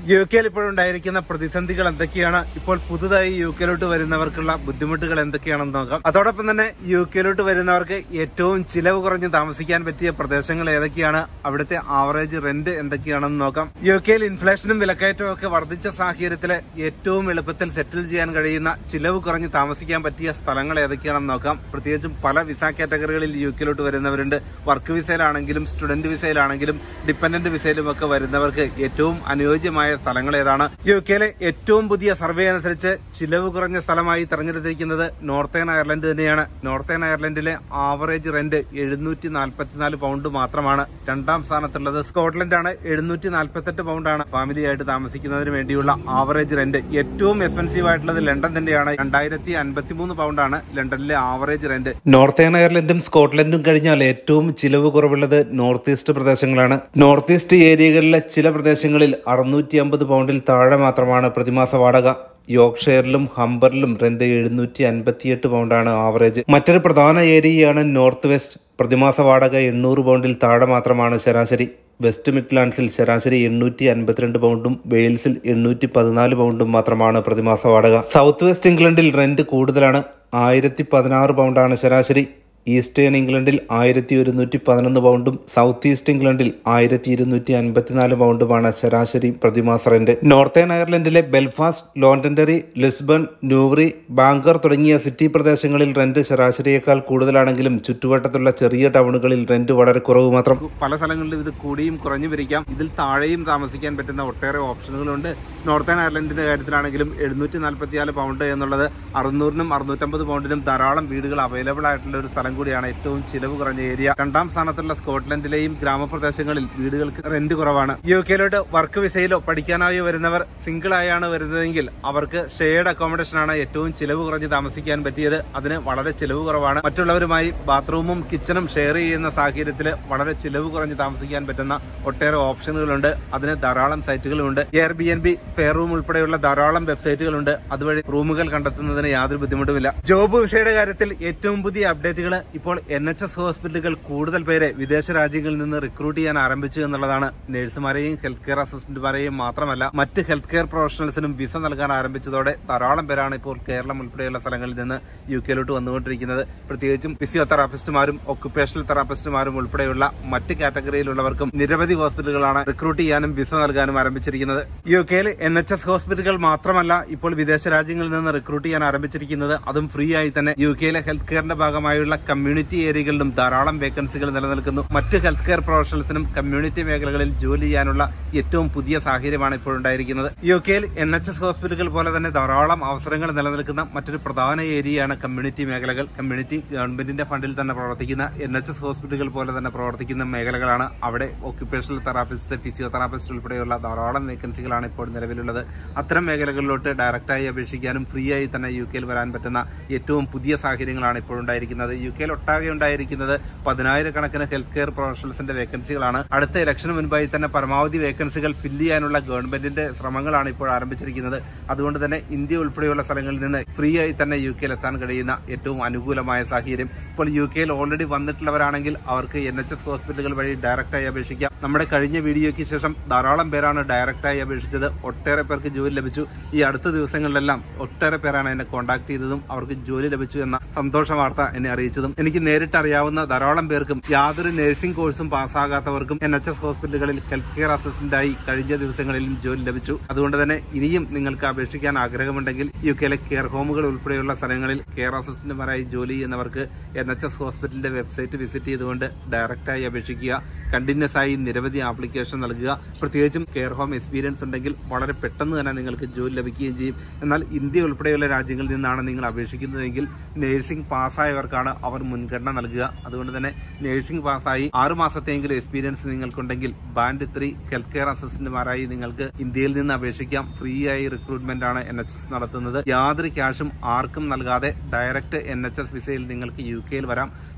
U കെയിൽ ഇപ്പോഴുണ്ടായിരിക്കുന്ന പ്രതിസന്ധികൾ എന്തൊക്കെയാണ് ഇപ്പോൾ പുതുതായി യു കെയിലോട്ട് വരുന്നവർക്കുള്ള ബുദ്ധിമുട്ടുകൾ എന്തൊക്കെയാണെന്ന് നോക്കാം അതോടൊപ്പം തന്നെ യു കെയിലോട്ട് വരുന്നവർക്ക് ഏറ്റവും ചിലവ് കുറഞ്ഞ് താമസിക്കാൻ പറ്റിയ പ്രദേശങ്ങൾ ഏതൊക്കെയാണ് അവിടുത്തെ ആവറേജ് റെന്റ് എന്തൊക്കെയാണെന്ന് നോക്കാം യു കെയിൽ ഇൻഫ്ലേഷനും വിലക്കയറ്റവും ഒക്കെ വർദ്ധിച്ച സാഹചര്യത്തിൽ ഏറ്റവും എളുപ്പത്തിൽ സെറ്റിൽ ചെയ്യാൻ കഴിയുന്ന ചിലവ് കുറഞ്ഞ് താമസിക്കാൻ പറ്റിയ സ്ഥലങ്ങൾ ഏതൊക്കെയാണെന്ന് നോക്കാം പ്രത്യേകിച്ചും പല വിസ കാറ്റഗറികളിൽ യു കെയിലോട്ട് വരുന്നവരുണ്ട് വർക്ക് വിസയിലാണെങ്കിലും സ്റ്റുഡന്റ് വിസയിലാണെങ്കിലും ഡിപ്പെൻഡന്റ് വിസയിലും ഒക്കെ വരുന്നവർക്ക് ഏറ്റവും അനുയോജ്യമായ സ്ഥലങ്ങൾ ഏതാണ് യു കെയിലെ ഏറ്റവും പുതിയ സർവേ അനുസരിച്ച് ചിലവ് കുറഞ്ഞ സ്ഥലമായി തെരഞ്ഞെടുത്തിരിക്കുന്നത് നോർത്തേൺ അയർലൻഡ് തന്നെയാണ് നോർത്തേൺ അയർലൻഡിലെ ആവറേജ് റെന്റ് എഴുന്നൂറ്റി നാൽപ്പത്തിനാല് പൗണ്ട് മാത്രമാണ് രണ്ടാം സ്ഥാനത്തുള്ളത് സ്കോട്ട്ലൻഡ് ആണ് എഴുന്നൂറ്റി നാൽപ്പത്തെട്ട് പൗണ്ടാണ് ഫാമിലി ആയിട്ട് താമസിക്കുന്നതിന് വേണ്ടിയുള്ള ആവറേജ് റെന്റ് ഏറ്റവും എക്സ്പെൻസീവ് ആയിട്ടുള്ളത് ലണ്ടൻ തന്നെയാണ് രണ്ടായിരത്തി അൻപത്തിമൂന്ന് പൗണ്ടാണ് ലണ്ടനിലെ ആവറേജ് റെന്റ് നോർത്തേൺ അയർലൻഡും സ്കോട്ട്ലൻഡും കഴിഞ്ഞാൽ ഏറ്റവും ചിലവ് കുറവുള്ളത് നോർത്ത് ഈസ്റ്റ് പ്രദേശങ്ങളാണ് നോർത്ത് ഈസ്റ്റ് ഏരിയകളിലെ ചില പ്രദേശങ്ങളിൽ അറുന്നൂറ്റി അമ്പത് പൗണ്ടിൽ താഴെ മാത്രമാണ് പ്രതിമാസ വാടക യോർക്ക്ഷയറിലും ഹംബറിലും റെന്റ് എഴുന്നൂറ്റി അൻപത്തിയെട്ട് പൗണ്ടാണ് ആവറേജ് മറ്റൊരു പ്രധാന ഏരിയയാണ് നോർത്ത് വെസ്റ്റ് പ്രതിമാസ വാടക എണ്ണൂറ് പൗണ്ടിൽ താഴെ മാത്രമാണ് ശരാശരി വെസ്റ്റ് മിഡ്ലാൻഡ്സിൽ ശരാശരി എണ്ണൂറ്റി അൻപത്തിരണ്ട് പൗണ്ടും വെയിൽസിൽ എണ്ണൂറ്റി പതിനാല് പൗണ്ടും മാത്രമാണ് പ്രതിമാസ വാടക സൗത്ത് വെസ്റ്റ് ഇംഗ്ലണ്ടിൽ റെന്റ് കൂടുതലാണ് ആയിരത്തി പതിനാറ് പൗണ്ടാണ് ശരാശരി ഈസ്റ്റേൺ ഇംഗ്ലണ്ടിൽ ആയിരത്തി ഒരുന്നൂറ്റി പതിനൊന്ന് പൗണ്ടും സൗത്ത് ഈസ്റ്റ് ഇംഗ്ലണ്ടിൽ ആയിരത്തി ഇരുന്നൂറ്റി അൻപത്തിനാല് പൗണ്ടുമാണ് ശരാശരി പ്രതിമാസ റെന്റ് നോർത്തേൺ അയർലൻഡിലെ Belfast Londonderry Lisburn Newry Bangor തുടങ്ങിയ സിറ്റി പ്രദേശങ്ങളിൽ റെന്റ് ശരാശരിയേക്കാൾ കൂടുതലാണെങ്കിലും ചുറ്റുവട്ടത്തുള്ള ചെറിയ ടൗണുകളിൽ റെന്റ് വളരെ കുറവ് മാത്രം പല സ്ഥലങ്ങളിലും ഇത് കൂടിയും കുറഞ്ഞു വരിക്കാം ഇതിൽ താഴെയും താമസിക്കാൻ പറ്റുന്ന ഒട്ടേറെ ഓപ്ഷനുകളുണ്ട് നോർത്തേൺ അയർലൻഡിന്റെ കാര്യത്തിലാണെങ്കിലും എഴുന്നൂറ്റി നാൽപ്പത്തിനാല് പൗണ്ട് എന്നുള്ളത് അറുന്നൂറിനും അറുന്നൂറ്റമ്പത് പൗണ്ടിനും ധാരാളം വീടുകൾ അവൈലബിൾ ആയിട്ടുള്ള ഒരു സ്ഥലം കൂടിയാണ് ഏറ്റവും ചിലവ് കുറഞ്ഞ ഏരിയ രണ്ടാം സ്ഥാനത്തുള്ള സ്കോട്ട്ലൻഡിലെയും ഗ്രാമപ്രദേശങ്ങളിൽ വീടുകൾക്ക് റെന്റ് കുറവാണ് യു കെയിലോട്ട് വർക്ക് വിസയിലോ പഠിക്കാനായോ വരുന്നവർ സിംഗിൾ ആയാണ് വരുന്നതെങ്കിൽ അവർക്ക് ഷെയർഡ് അക്കോമഡേഷൻ ആണ് ഏറ്റവും ചിലവ് കുറഞ്ഞ് താമസിക്കാൻ പറ്റിയത് അതിന് വളരെ ചിലവ് കുറവാണ് മറ്റുള്ളവരുമായി ബാത്റൂമും കിച്ചണും ഷെയർ ചെയ്യുന്ന സാഹചര്യത്തിൽ വളരെ ചിലവ് കുറഞ്ഞ് താമസിക്കാൻ പറ്റുന്ന ഒട്ടേറെ ഓപ്ഷനുകളുണ്ട് അതിന് ധാരാളം സൈറ്റുകളുണ്ട് Airbnb spare room ഉൾപ്പെടെയുള്ള ധാരാളം വെബ്സൈറ്റുകളുണ്ട് അതുവഴി റൂമുകൾ കണ്ടെത്തുന്നതിന് യാതൊരു ബുദ്ധിമുട്ടുമില്ല ജോബ് വിസയുടെ കാര്യത്തിൽ ഏറ്റവും പുതിയ അപ്ഡേറ്റുകൾ ഇപ്പോൾ എൻ എച്ച് എസ് ഹോസ്പിറ്റലുകൾ കൂടുതൽ പേരെ വിദേശ രാജ്യങ്ങളിൽ നിന്ന് റിക്രൂട്ട് ചെയ്യാൻ ആരംഭിച്ചു എന്നുള്ളതാണ് നഴ്സുമാരെയും ഹെൽത്ത് കെയർ അസിസ്റ്റന്റുമാരെയും മാത്രമല്ല മറ്റ് ഹെൽത്ത് കെയർ പ്രൊഫഷണൽസിനും വിസ നൽകാൻ ആരംഭിച്ചതോടെ ധാരാളം പേരാണ് ഇപ്പോൾ കേരളം ഉൾപ്പെടെയുള്ള സ്ഥലങ്ങളിൽ നിന്ന് യു കെയിലോട്ട് വന്നുകൊണ്ടിരിക്കുന്നത് പ്രത്യേകിച്ചും ഫിസിയോതെറാപ്പിസ്റ്റുമാരും ഒക്കുപേഷണൽ തെറാപ്പിസ്റ്റുമാരും ഉൾപ്പെടെയുള്ള മറ്റ് കാറ്റഗറിയിലുള്ളവർക്കും നിരവധി ഹോസ്പിറ്റലുകളാണ് റിക്രൂട്ട് ചെയ്യാനും വിസ നൽകാനും ആരംഭിച്ചിരിക്കുന്നത് യു കെയിൽ എൻ എച്ച് എസ് ഹോസ്പിറ്റലുകൾ മാത്രമല്ല ഇപ്പോൾ വിദേശ രാജ്യങ്ങളിൽ നിന്ന് റിക്രൂട്ട് ചെയ്യാൻ ആരംഭിച്ചിരിക്കുന്നത് അതും ഫ്രീ ആയി തന്നെ യു കെയിലെ ഹെൽത്ത് കെയറിന്റെ ഭാഗമായുള്ള കമ്മ്യൂണിറ്റി ഏരിയകളിലും ധാരാളം വേക്കൻസികൾ നിലനിൽക്കുന്നു മറ്റ് ഹെൽത്ത് കെയർ പ്രൊഫഷണൽസിനും കമ്മ്യൂണിറ്റി മേഖലകളിൽ ജോലി ചെയ്യാനുള്ള ഏറ്റവും പുതിയ സാഹചര്യമാണ് ഇപ്പോൾ ഉണ്ടായിരിക്കുന്നത് യു കെയിൽ എൻ എച്ച് എസ് ഹോസ്പിറ്റലുകൾ പോലെ തന്നെ ധാരാളം അവസരങ്ങൾ നിലനിൽക്കുന്ന മറ്റൊരു പ്രധാന ഏരിയയാണ് കമ്മ്യൂണിറ്റി മേഖലകൾ കമ്മ്യൂണിറ്റി ഗവൺമെന്റിന്റെ ഫണ്ടിൽ തന്നെ പ്രവർത്തിക്കുന്ന എൻ എച്ച് എസ് ഹോസ്പിറ്റലുകൾ പോലെ തന്നെ പ്രവർത്തിക്കുന്ന മേഖലകളാണ് അവിടെ ഒക്യുപേഷണൽ തെറാപ്പിസ്റ്റ് ഫിസിയോതെറാപ്പിസ്റ്റ് ഉൾപ്പെടെയുള്ള ധാരാളം വേക്കൻസികളാണ് ഇപ്പോൾ നിലവിലുള്ളത് അത്തരം മേഖലകളിലോട്ട് ഡയറക്റ്റായി അപേക്ഷിക്കാനും ഫ്രീ ആയി തന്നെ യു കെയിൽ വരാൻ പറ്റുന്ന ഏറ്റവും പുതിയ സാഹചര്യങ്ങളാണ് ഇപ്പോൾ ഉണ്ടായിരിക്കുന്നത് യു കെയിൽ ഒട്ടാകെ ഉണ്ടായിരിക്കുന്നത് പതിനായിരക്കണക്കിന് ഹെൽത്ത് കെയർ പ്രൊഫഷണൽസിന്റെ വേക്കൻസികളാണ് അടുത്ത ഇലക്ഷന് മുൻപായി തന്നെ പരമാവധി വേക്കൻസികൾ ഫില്ല് ചെയ്യാനുള്ള ഗവൺമെന്റിന്റെ ശ്രമങ്ങളാണ് ഇപ്പോൾ ആരംഭിച്ചിരിക്കുന്നത് അതുകൊണ്ട് തന്നെ ഇന്ത്യ ഉൾപ്പെടെയുള്ള സ്ഥലങ്ങളിൽ നിന്ന് ഫ്രീ ആയി തന്നെ യു കെയിൽ എത്താൻ കഴിയുന്ന ഏറ്റവും അനുകൂലമായ സാഹചര്യം ഇപ്പോൾ യു കെയിൽ ഓൾറെഡി വന്നിട്ടുള്ളവരാണെങ്കിൽ അവർക്ക് എൻ എച്ച് എസ് ഹോസ്പിറ്റലുകൾ വഴി ഡയറക്റ്റായി അപേക്ഷിക്കാം നമ്മുടെ കഴിഞ്ഞ വീഡിയോയ്ക്ക് ശേഷം ധാരാളം പേരാണ് ഡയറക്റ്റായി അപേക്ഷിച്ചത് ഒട്ടേറെ പേർക്ക് ജോലി ലഭിച്ചു ഈ അടുത്ത ദിവസങ്ങളിലെല്ലാം ഒട്ടേറെ പേരാണ് എന്നെ കോൺടാക്ട് ചെയ്തതും അവർക്ക് ജോലി ലഭിച്ചു എന്ന സന്തോഷ വാർത്ത എന്നെ അറിയിച്ചതും എനിക്ക് നേരിട്ട് അറിയാവുന്ന ധാരാളം പേർക്കും യാതൊരു നഴ്സിംഗ് കോഴ്സും പാസ്സാകാത്തവർക്കും എൻ എച്ച് എസ് ഹോസ്പിറ്റലുകളിൽ ഹെൽത്ത് കെയർ അസിസ്റ്റന്റായി കഴിഞ്ഞ ദിവസങ്ങളിലും ജോലി ലഭിച്ചു അതുകൊണ്ട് തന്നെ ഇനിയും നിങ്ങൾക്ക് അപേക്ഷിക്കാൻ ആഗ്രഹമുണ്ടെങ്കിൽ യു കെയിലെ കെയർ ഹോമുകൾ ഉൾപ്പെടെയുള്ള സ്ഥലങ്ങളിൽ കെയർ അസിസ്റ്റന്റുമാരായി ജോലി ചെയ്യുന്നവർക്ക് എൻ എച്ച് എസ് ഹോസ്പിറ്റലിന്റെ വെബ്സൈറ്റ് വിസിറ്റ് ചെയ്തുകൊണ്ട് ഡയറക്റ്റായി അപേക്ഷിക്കുക കണ്ടിന്യൂസ് ആയി നിരവധി ആപ്ലിക്കേഷൻ നൽകുക പ്രത്യേകിച്ചും കെയർ ഹോം എക്സ്പീരിയൻസ് ഉണ്ടെങ്കിൽ വളരെ പെട്ടെന്ന് തന്നെ നിങ്ങൾക്ക് ജോലി ലഭിക്കുകയും ചെയ്യും എന്നാൽ ഇന്ത്യ ഉൾപ്പെടെയുള്ള രാജ്യങ്ങളിൽ നിന്നാണ് നിങ്ങൾ അപേക്ഷിക്കുന്നതെങ്കിൽ നഴ്സിംഗ് പാസ്സായവർക്കാണ് അവർ മുൻഗണന നൽകുക അതുകൊണ്ട് തന്നെ നഴ്സിംഗ് പാസ്സായി ആറ് മാസത്തെയെങ്കിലും എക്സ്പീരിയൻസ് നിങ്ങൾക്കുണ്ടെങ്കിൽ ബാൻഡ് ത്രീ ഹെൽത്ത് കെയർ അസിസ്റ്റന്റുമാരായി നിങ്ങൾക്ക് ഇന്ത്യയിൽ നിന്ന് അപേക്ഷിക്കാം ഫ്രീ ആയി റിക്രൂട്ട്മെന്റ് ആണ് എൻ എച്ച് എസ് നടത്തുന്നത് യാതൊരു ക്യാഷും ആർക്കും നൽകാതെ ഡയറക്റ്റ് എൻ എച്ച് എസ് വിസയിൽ നിങ്ങൾക്ക് യു കെയിൽ വരാം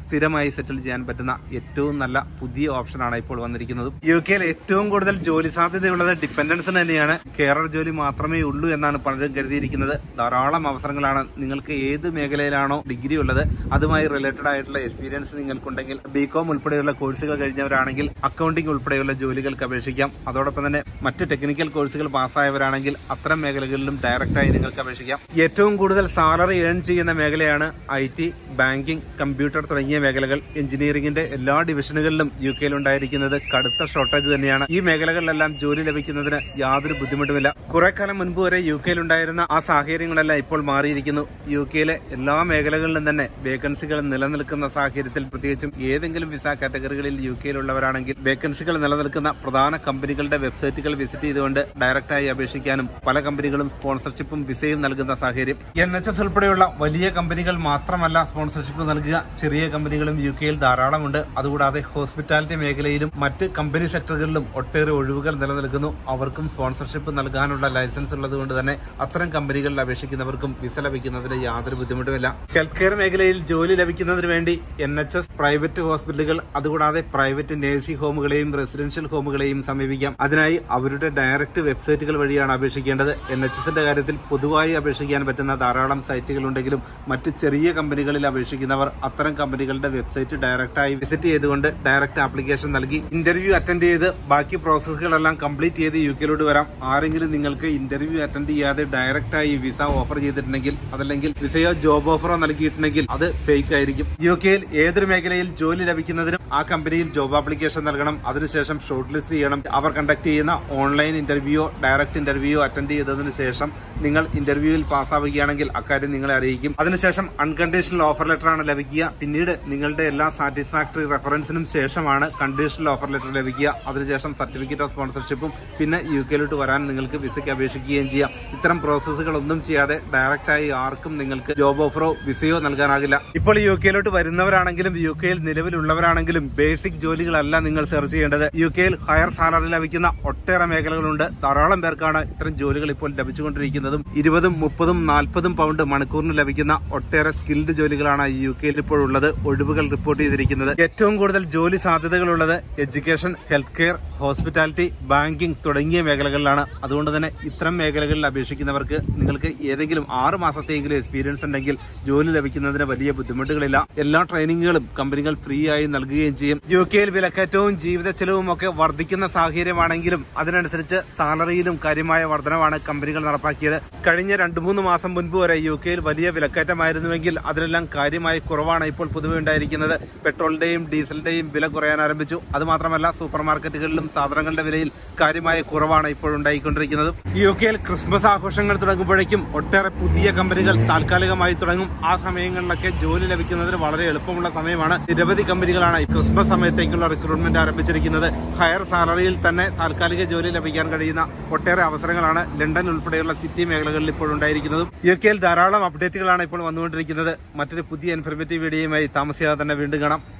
സ്ഥിരമായി സെറ്റിൽ ചെയ്യാൻ പറ്റുന്ന ഏറ്റവും നല്ല പുതിയ ഓപ്ഷനാണ് ഇപ്പോൾ വന്നിരിക്കുന്നത് യു കെയിൽ ഏറ്റവും കൂടുതൽ ജോലി സാധ്യതയുള്ളത് ഡിപ്പെൻഡൻസിന് തന്നെയാണ് കെയറർ ജോലി മാത്രമേ ഉള്ളൂ എന്നാണ് പലരും കരുതിയിരിക്കുന്നത് ധാരാളം അവസരങ്ങളാണ് നിങ്ങൾക്ക് ഏത് മേഖലയിലാണോ ഡിഗ്രി ഉള്ളത് അതുമായി റിലേറ്റഡ് ആയിട്ടുള്ള എക്സ്പീരിയൻസ് നിങ്ങൾക്കുണ്ടെങ്കിൽ ബികോം ഉൾപ്പെടെയുള്ള കോഴ്സുകൾ കഴിഞ്ഞവരാണെങ്കിൽ അക്കൗണ്ടിംഗ് ഉൾപ്പെടെയുള്ള ജോലികൾക്ക് അപേക്ഷിക്കാം അതോടൊപ്പം തന്നെ മറ്റ് ടെക്നിക്കൽ കോഴ്സുകൾ പാസ്സായവരാണെങ്കിൽ അത്തരം മേഖലകളിലും ഡയറക്റ്റായി നിങ്ങൾക്ക് അപേക്ഷിക്കാം ഏറ്റവും കൂടുതൽ സാലറി ഏൺ ചെയ്യുന്ന മേഖലയാണ് ഐ ടി ബാങ്കിംഗ് കമ്പ്യൂട്ടർ തുടങ്ങിയ മേഖലകൾ എഞ്ചിനീയറിംഗിന്റെ എല്ലാ ഡിവിഷനുകളിലും യു കെയിൽ ഉണ്ടായിരിക്കുന്നത് കടുത്ത ഷോർട്ടേജ് തന്നെയാണ് ഈ മേഖലകളിലെല്ലാം ജോലി ലഭിക്കുന്നതിന് യാതൊരു ബുദ്ധിമുട്ടുമില്ല കുറെ കാലം മുൻപ് വരെ യു കെയിൽ ഉണ്ടായിരുന്ന ആ സാഹചര്യങ്ങളെല്ലാം ഇപ്പോൾ മാറിയിരിക്കുന്നു യു കെയിലെ എല്ലാ മേഖലകളിലും തന്നെ വേക്കൻസികൾ നിലനിൽക്കുന്ന സാഹചര്യത്തിൽ പ്രത്യേകിച്ചും ഏതെങ്കിലും വിസ കാറ്റഗറികളിൽ യു കെയിലുള്ളവരാണെങ്കിൽ വേക്കൻസികൾ നിലനിൽക്കുന്ന പ്രധാന കമ്പനികളുടെ വെബ്സൈറ്റുകൾ വിസിറ്റ് ചെയ്തുകൊണ്ട് ഡയറക്റ്റായി അപേക്ഷിക്കാനും പല കമ്പനികളും സ്പോൺസർഷിപ്പും വിസയും നൽകുന്ന സാഹചര്യം എൻ എച്ച് എസ് ഉൾപ്പെടെയുള്ള വലിയ കമ്പനികൾ മാത്രമല്ല സ്പോൺസർഷിപ്പ് നൽകുക ചെറിയ കമ്പനികളും യു കെയിൽ ധാരാളമുണ്ട് അതുകൂടാതെ ഹോസ്പിറ്റാലിറ്റി മേഖലയിലും മറ്റ് കമ്പനി സെക്ടറുകളിലും ഒട്ടേറെ ഒഴിവുകൾ നിലനിൽക്കുന്നു അവർക്കും സ്പോൺസർഷിപ്പ് നൽകാനുള്ള ലൈസൻസ് ഉള്ളതുകൊണ്ട് തന്നെ അത്തരം കമ്പനികളിൽ അപേക്ഷിക്കുന്നവർക്കും വിസ ലഭിക്കുന്നതിന് യാതൊരു ബുദ്ധിമുട്ടുമില്ല ഹെൽത്ത് കെയർ മേഖലയിൽ ജോലി ലഭിക്കുന്നതിന് വേണ്ടി എൻ എച്ച് എസ് പ്രൈവറ്റ് ഹോസ്പിറ്റലുകൾ അതുകൂടാതെ പ്രൈവറ്റ് നഴ്സിംഗ് ഹോമുകളെയും റെസിഡൻഷ്യൽ ഹോമുകളെയും സമീപിക്കാം അതിനായി അവരുടെ ഡയറക്റ്റ് വെബ്സൈറ്റുകൾ വഴിയാണ് അപേക്ഷിക്കേണ്ടത് എൻ എച്ച് എസിന്റെ കാര്യത്തിൽ പൊതുവായി അപേക്ഷിക്കാൻ പറ്റുന്ന ധാരാളം സൈറ്റുകൾ ഉണ്ടെങ്കിലും മറ്റ് ചെറിയ കമ്പനികളിൽ അപേക്ഷിക്കുന്നവർ അത്തരം കമ്പനികളുടെ വെബ്സൈറ്റ് ഡയറക്റ്റായി വിസിറ്റ് ചെയ്തുകൊണ്ട് ഡയറക്റ്റ് ആപ്ലിക്കേഷൻ നൽകി ഇന്റർവ്യൂ അറ്റൻഡ് ചെയ്ത് ബാക്കി പ്രോസസ്സുകളെല്ലാം കംപ്ലീറ്റ് ചെയ്ത് യു കെയിലോട്ട് വരാം ആരെങ്കിലും നിങ്ങൾക്ക് ഇന്റർവ്യൂ അറ്റൻഡ് ചെയ്യാതെ ഡയറക്റ്റായി വിസ ഓഫർ ചെയ്തിട്ടുണ്ടെങ്കിൽ അതല്ലെങ്കിൽ വിസയോ ജോബ് ഓഫറോ നൽകിയിട്ടുണ്ടെങ്കിൽ അത് ഫേക്ക് ആയിരിക്കും യു കെയിൽ ഏതൊരു മേഖലയിൽ ജോലി ലഭിക്കുന്നതിനും ആ കമ്പനിയിൽ ജോബ് ആപ്ലിക്കേഷൻ നൽകണം അതിനുശേഷം ഷോർട്ട് ലിസ്റ്റ് ചെയ്യണം അവർ കണ്ടക്ട് ചെയ്യുന്ന ഓൺലൈൻ ഇന്റർവ്യൂയോ ഡയറക്റ്റ് ഇന്റർവ്യൂയോ അറ്റൻഡ് ചെയ്തതിനു ശേഷം നിങ്ങൾ ഇന്റർവ്യൂവിൽ പാസ്സാവുകയാണെങ്കിൽ അക്കാര്യം നിങ്ങളെ അറിയിക്കും അതിനുശേഷം അൺകണ്ടീഷണൽ ഓഫർ ലെറ്റർ ആണ് ലഭിക്കുക പിന്നീട് നിങ്ങളുടെ എല്ലാ സാറ്റിസ്ഫാക്ടറി റെഫറൻസിനും ശേഷമാണ് കണ്ടീഷണൽ ഓഫർ ലെറ്റർ ലഭിക്കുക അതിനുശേഷം സർട്ടിഫിക്കറ്റ് ഓഫ് സ്പോൺസർഷിപ്പും പിന്നെ യു കെയിലോട്ട് വരാൻ നിങ്ങൾക്ക് വിസയ്ക്ക് അപേക്ഷിക്കുകയും ചെയ്യാം ഇത്തരം പ്രോസസ്സുകളൊന്നും ചെയ്യാതെ ഡയറക്റ്റായി ആർക്കും നിങ്ങൾക്ക് ജോബ് ഓഫറോ വിസയോ നൽകാനാകില്ല ഇപ്പോൾ യു കെയിലോട്ട് വരുന്നവരാണെങ്കിലും യു കെയിൽ നിലവിലുള്ളവരാണെങ്കിലും ബേസിക് ജോലികളല്ല നിങ്ങൾ സെർച്ച് ചെയ്യേണ്ടത് യു കെയിൽ ഹയർ സാലറി ലഭിക്കുന്ന ഒട്ടേറെ മേഖലകളുണ്ട് ധാരാളം പേർക്കാണ് ഇത്തരം ജോലികൾ ഇപ്പോൾ ലഭിച്ചുകൊണ്ടിരിക്കുന്നതും ഇരുപതും മുപ്പതും നാൽപ്പതും പൗണ്ട് മണിക്കൂറിന് ലഭിക്കുന്ന ഒട്ടേറെ സ്കിൽഡ് ജോലികളാണ് യു കെയിൽ ഇപ്പോൾ ഉള്ളത് ഒഴിവുകൾ റിപ്പോർട്ട് ചെയ്തിരിക്കുന്നത് ഏറ്റവും കൂടുതൽ ജോലി സാധ്യതകളുള്ളത് education health care hospitality banking തുടങ്ങിയ മേഖലകളിലാണ് അതുകൊണ്ട് തന്നെ ഇത്തരം മേഖലകളിൽ അപേക്ഷിക്കുന്നവർക്ക് നിങ്ങൾക്ക് ഏതെങ്കിലും ആറ് മാസത്തെയെങ്കിലും എക്സ്പീരിയൻസ് ഉണ്ടെങ്കിൽ ജോലി ലഭിക്കുന്നതിന് വലിയ ബുദ്ധിമുട്ടുകളില്ല എല്ലാ ട്രെയിനിങ്ങുകളും കമ്പനികൾ ഫ്രീ ആയി നൽകുകയും ചെയ്യും യു കെയിൽ വിലക്കയറ്റവും ജീവിത ചെലവും ഒക്കെ വർദ്ധിക്കുന്ന സാഹചര്യമാണെങ്കിലും അതിനനുസരിച്ച് സാലറിയിലും കാര്യമായ വർധനവാണ് കമ്പനികൾ നടപ്പാക്കിയത് കഴിഞ്ഞ രണ്ടു മൂന്ന് മാസം മുൻപ് വരെ യു കെയിൽ വലിയ വിലക്കയറ്റമായിരുന്നുവെങ്കിൽ അതിലെല്ലാം കാര്യമായ കുറവാണ് ഇപ്പോൾ പൊതുവെ ഉണ്ടായിരിക്കുന്നത് പെട്രോളിന്റെയും ഡീസലിന്റെയും വില കുറയാൻ ആരംഭിച്ചു അതുമാത്രമല്ല സൂപ്പർ മാർക്കറ്റുകളിലും സാധനങ്ങളുടെ വിലയിൽ കാര്യമായ കുറവാണ് ഇപ്പോൾ ഉണ്ടായിക്കൊണ്ടിരിക്കുന്നത് യു കെയിൽ ക്രിസ്മസ് ആഘോഷങ്ങൾ തുടങ്ങുമ്പോഴേക്കും ഒട്ടേറെ പുതിയ കമ്പനികൾ താൽക്കാലികമായി തുടങ്ങും ആ സമയങ്ങളിലൊക്കെ ജോലി ലഭിക്കുന്നതിന് വളരെ എളുപ്പമുള്ള സമയമാണ് നിരവധി കമ്പനികളാണ് ഈ ക്രിസ്മസ് സമയത്തേക്കുള്ള റിക്രൂട്ട്മെന്റ് ആരംഭിച്ചിരിക്കുന്നത് ഹയർ സാലറിയിൽ തന്നെ താൽക്കാലിക ജോലി ലഭിക്കാൻ കഴിയുന്ന ഒട്ടേറെ അവസരങ്ങളാണ് ലണ്ടൻ ഉൾപ്പെടെയുള്ള സിറ്റി മേഖലകളിൽ ഇപ്പോൾ ഉണ്ടായിരിക്കുന്നതും യു കെയിൽ ധാരാളം അപ്ഡേറ്റുകളാണ് ഇപ്പോൾ വന്നുകൊണ്ടിരിക്കുന്നത് മറ്റൊരു പുതിയ ഇൻഫർമേറ്റീവ് വീഡിയോയുമായി താമസിയാതെ തന്നെ വീണ്ടും കാണാം